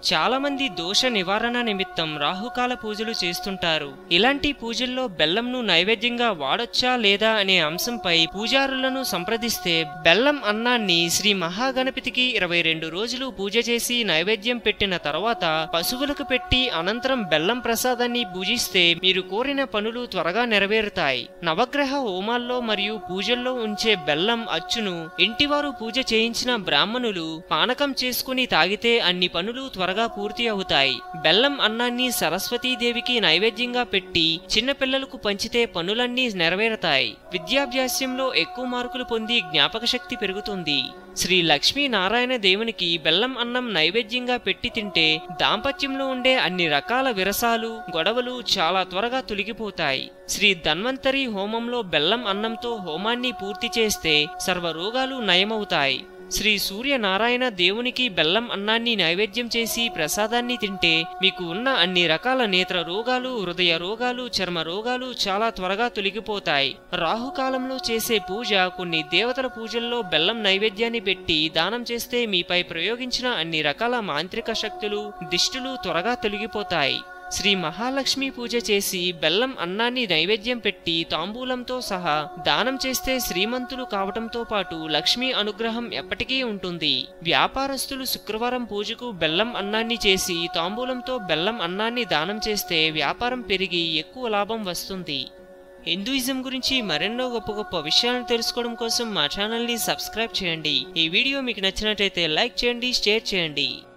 చాలా మంది దోష నివారణ నిమిత్తం రాహుకాల పూజలు చేస్తుంటారు ఇలాంటి పూజల్లో బెల్లంను నైవేద్యంగా వాడొచ్చా లేదా అనే అంశంపై పూజారులను సంప్రదిస్తే బెల్లం అన్నాన్ని శ్రీ మహాగణపతికి ఇరవై రెండు రోజులు పూజ చేసి నైవేద్యం పెట్టిన తర్వాత పశువులకు పెట్టి అనంతరం బెల్లం ప్రసాదాన్ని పూజిస్తే మీరు కోరిన పనులు త్వరగా నెరవేరుతాయి నవగ్రహ హోమాల్లో మరియు పూజల్లో ఉంచే బెల్లం అచ్చును ఇంటివారు పూజ చేయించిన బ్రాహ్మణులు పానకం చేసుకుని తాగితే అన్ని పనులు త్వరగా పూర్తి అవుతాయి బెల్లం అన్నాన్ని సరస్వతీదేవికి నైవేద్యంగా పెట్టి చిన్నపిల్లలకు పంచితే పనులన్నీ నెరవేరతాయి విద్యాభ్యాసంలో ఎక్కువ మార్కులు పొంది జ్ఞాపక శక్తి పెరుగుతుంది శ్రీ లక్ష్మీ నారాయణ దేవునికి బెల్లం అన్నం నైవేద్యంగా పెట్టి తింటే దాంపత్యంలో ఉండే అన్ని రకాల విరసాలు గొడవలు చాలా త్వరగా తొలగిపోతాయి శ్రీ ధన్వంతరి హోమంలో బెల్లం అన్నంతో హోమాన్ని పూర్తి చేస్తే సర్వరోగాలు నయమవుతాయి శ్రీ సూర్యనారాయణ దేవునికి బెల్లం అన్నాన్ని నైవేద్యం చేసి ప్రసాదాన్ని తింటే మీకు ఉన్న అన్ని రకాల నేత్ర రోగాలు హృదయ రోగాలు చర్మ రోగాలు చాలా త్వరగా తొలగిపోతాయి రాహుకాలంలో చేసే పూజ కొన్ని దేవతల పూజల్లో బెల్లం నైవేద్యాన్ని పెట్టి దానం చేస్తే మీపై ప్రయోగించిన అన్ని రకాల మాంత్రిక శక్తులు దిష్టులు త్వరగా తొలగిపోతాయి శ్రీ మహాలక్ష్మి పూజ చేసి బెల్లం అన్నాన్ని నైవేద్యం పెట్టి తాంబూలంతో సహా దానం చేస్తే శ్రీమంతులు కావటంతో పాటు లక్ష్మీ అనుగ్రహం ఎప్పటికీ ఉంటుంది వ్యాపారస్తులు శుక్రవారం పూజకు బెల్లం అన్నాన్ని చేసి తాంబూలంతో బెల్లం అన్నాన్ని దానం చేస్తే వ్యాపారం పెరిగి ఎక్కువ లాభం వస్తుంది హిందూయిజం గురించి మరెన్నో గొప్ప గొప్ప విషయాలను తెలుసుకోవడం కోసం మా ఛానల్ని సబ్స్క్రైబ్ చేయండి ఈ వీడియో మీకు నచ్చినట్లయితే లైక్ చేయండి షేర్ చేయండి